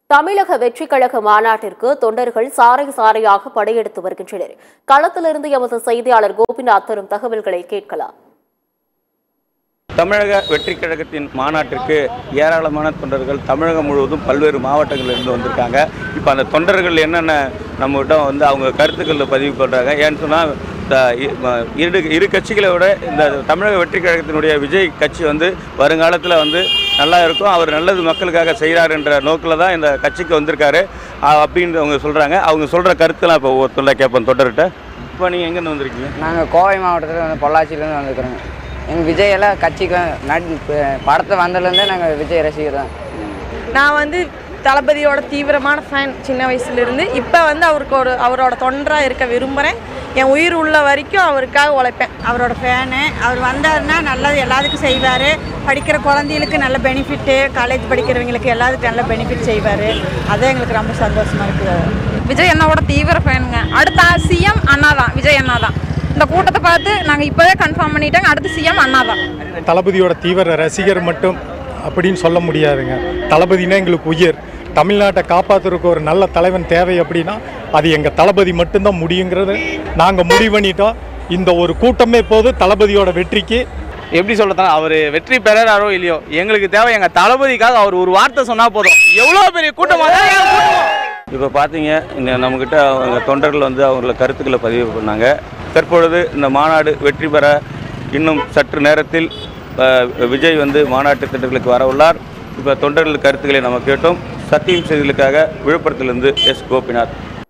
தமிழக வெற்றிக் கழக மாநாட்டிற்கு தொண்டர்கள் சாறை சாறையாக படையெடுத்து வருகின்றனர் களத்திலிருந்து எமது செய்தியாளர் கோபிநாத் தரும் தகவல்களை கேட்கலாம் தமிழக வெற்றிக் கழகத்தின் மாநாட்டிற்கு ஏராளமான தொண்டர்கள் தமிழகம் முழுவதும் பல்வேறு மாவட்டங்களில் இருந்து வந்திருக்காங்க இப்போ அந்த தொண்டர்கள் என்னென்ன நம்மகிட்ட வந்து அவங்க கருத்துக்களில் பதிவு பண்ணுறாங்க ஏன்னு சொன்னால் இரு இரு கட்சிகளை விட இந்த தமிழக வெற்றிக் கழகத்தினுடைய விஜய் கட்சி வந்து வருங்காலத்தில் வந்து நல்லா இருக்கும் அவர் நல்லது மக்களுக்காக செய்கிறார் என்ற நோக்கில் தான் இந்த கட்சிக்கு வந்திருக்காரு அஹ் அப்படின்னு அவங்க சொல்கிறாங்க அவங்க சொல்கிற கருத்துலாம் இப்போ ஒருத்தர் கேட்போம் தொண்டர்கிட்ட இப்போ நீங்கள் எங்கேருந்து வந்திருக்கீங்க நாங்கள் கோவை மாவட்டத்தில் வந்து பொள்ளாச்சியிலேருந்து வந்துருக்குறோங்க எங்கள் விஜய் எல்லாம் கட்சிக்கு நடி படத்தை வந்ததுலேருந்தே நாங்கள் விஜய் ரசிகர் தான் நான் வந்து தளபதியோட தீவிரமான ஃபேன் சின்ன வயசுலேருந்து இப்போ வந்து அவருக்கு ஒரு அவரோட தொண்டராக இருக்க விரும்புகிறேன் என் உயிர் உள்ள வரைக்கும் அவருக்காக உழைப்பேன் அவரோட ஃபேனு அவர் வந்தாருன்னா நல்லது எல்லாத்துக்கும் செய்வார் படிக்கிற குழந்தைகளுக்கு நல்ல பெனிஃபிட்டு காலேஜ் படிக்கிறவங்களுக்கு எல்லாத்துக்கும் நல்ல பெனிஃபிட் செய்வார் அதான் எங்களுக்கு ரொம்ப சந்தோஷமாக இருக்குது விஜய் அண்ணாவோட தீவிர ஃபேனுங்க அடுத்த சிஎம் அண்ணா தான் விஜய் அண்ணா தான் இந்த கூட்டத்தை பார்த்து நாங்கள் இப்போவே கன்ஃபார்ம் பண்ணிட்டோங்க அடுத்து சிஎம் அண்ணா தான் தளபதியோட தீவிர ரசிகர் மட்டும் அப்படின்னு சொல்ல முடியாதுங்க தளபதினா எங்களுக்கு உயிர் தமிழ்நாட்டை காப்பாற்றுறதுக்கு ஒரு நல்ல தலைவன் தேவை அப்படின்னா அது எங்கள் தளபதி மட்டும்தான் முடியுங்கிறது நாங்கள் முடிவு பண்ணிட்டோம் இந்த ஒரு கூட்டமே போது தளபதியோட வெற்றிக்கு எப்படி சொல்றதுனா அவர் வெற்றி பெறாரோ இல்லையோ எங்களுக்கு தேவை எங்க தளபதிக்காக அவர் ஒரு வார்த்தை சொன்னா போதும் எவ்வளவு பெரிய கூட்டமா இருந்தாலும் எங்க கூட்டமா இப்போ பார்த்தீங்க இந்த நம்மக்கிட்ட அவங்க தொண்டர்கள் வந்து அவங்கள கருத்துக்களை பதிவு பண்ணாங்க தற்பொழுது இந்த மாநாடு வெற்றி பெற இன்னும் சற்று நேரத்தில் அஹ், விஜய் வந்து மாநாட்டு திட்டங்களுக்கு வர உள்ளார் இப்போ தொண்டர்கள் கருத்துக்களை நம்ம கேட்டோம் சத்தியம் செய்திகளுக்காக விழுப்புரத்திலிருந்து எஸ் கோபிநாத்